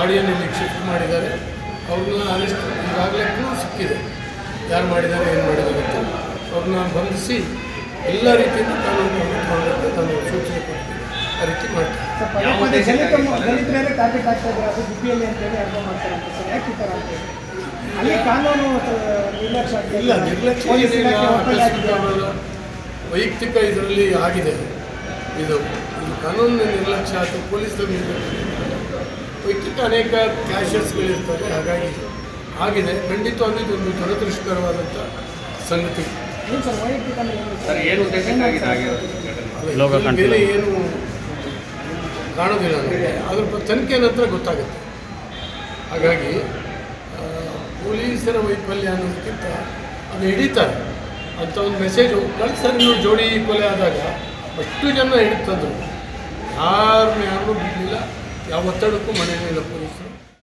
ಬಾಡಿಯನ್ನು ಇಲ್ಲಿಗೆ ಶಿಫ್ಟ್ ಮಾಡಿದ್ದಾರೆ ಅವ್ರನ್ನ ಅರೆಸ್ಟ್ ಈಗಾಗಲೇ ಕ್ಲೂ ಸಿಕ್ಕಿದೆ ಯಾರು ಮಾಡಿದ್ದಾರೆ ಏನು ಮಾಡಿದ್ದಾರೆ ಅಂತ ಅವ್ರನ್ನ ಬಂಧಿಸಿ ಎಲ್ಲ ರೀತಿಯಿಂದ ಕಾನೂನು ಕ್ರಮ ತಗೊಳ್ಳೋಕ್ಕೆ ನಾನು ಸೂಚನೆ ಕೊಡ್ತೀನಿ ಆ ರೀತಿ ಮಾಡ್ತೀನಿ ಸರ್, ಪದೇ ಪದೇ ದಲಿತ ದಲಿತ ಮೇಲೆ ಟಾರ್ಗೆಟ್ ಆಗ್ತಾ ಇದ್ದಾರೆ ಅದು ಗುಬ್ಬಿಯಲ್ಲಿ ಅಂತೇಳಿ ಅರ್ಥ ಮಾಡ್ತಾರೆ ಅಂತ ಸರ್ ಯಾಕೆ ಈ ಥರ ಅಂತ ಹೇಳಿ? ಅಲ್ಲಿ ಕಾನೂನು ತ- ನಿರ್ಲಕ್ಷ್ಯ ಆಗ್ತಾ ಇಲ್ಲ ಇದೆ. ನಿರ್ಲಕ್ಷ್ಯ ಪೊಲೀಸ್ ಏನಿಲ್ಲ ಇಲಾಖೆ ಒಕ್ಕಲೆ ಆಗಿದೆ. ಆಕಸ್ಮಿಕ ವೈಯಕ್ತಿಕ ಇದರಲ್ಲಿ ಆಗಿದೆ ಇದು ಇದು ಕಾನೂನಿನ ನಿರ್ಲಕ್ಷ್ಯ ಅಥವಾ ಪೊಲೀಸರ ನಿರ್ಲಕ್ಷ್ಯ ವೈಯಕ್ತಿಕ ಅನೇಕ ಕ್ಲಾಶಸ್ಗಳಿರ್ತವೆ ಹಾಗಾಗಿ ಆಗಿದೆ ಖಂಡಿತವಾಗ್ಲೂ ಇದೊಂದು ದುರದೃಷ್ಟಕರವಾದಂಥ ಸಂಗತಿ ಏನು ಸರ್ ವೈಯಕ್ತಿಕ ಅಂದ್ರೆ ಏನು ಸರ್ ಏನು ಉದ್ದೇಶಕ್ಕಾಗಿದೆ ಆಗಿರೋದು ಘಟನೆ ಅಲ್ಲ, ಲೋಕ ಇದ್ರ ಮೇಲೆ ಏನು ಕಾಣೋದಿಲ್ಲ ನನಗೆ ಅದ್ರ ಬಗ್ಗೆ ತನಿಖೆ ನಂತರ ಗೊತ್ತಾಗುತ್ತೆ ಹಾಗಾಗಿ ಆ, ಪೊಲೀಸರ ವೈಫಲ್ಯ ಅನ್ನೋದಕ್ಕಿಂತ ಅದು ಹಿಡಿತಾರೆ ಅಂತ ಒಂದು ಮೆಸೇಜ್ ಕಳ್ಸರ್ ನೀವು ಜೋಡಿ ಕೊಲೆ ಆದಾಗ ಅಷ್ಟು ಜನ ಹಿಡಿತಂದ್ರು ಯಾರನ್ನೂ ಯಾರನ್ನೂ ಬಿಡಲಿಲ್ಲ ಯಾವ ಒತ್ತಡಕ್ಕೂ ಮನೆಯಲ್ಲಿಲ್ಲ ಪೊಲೀಸರು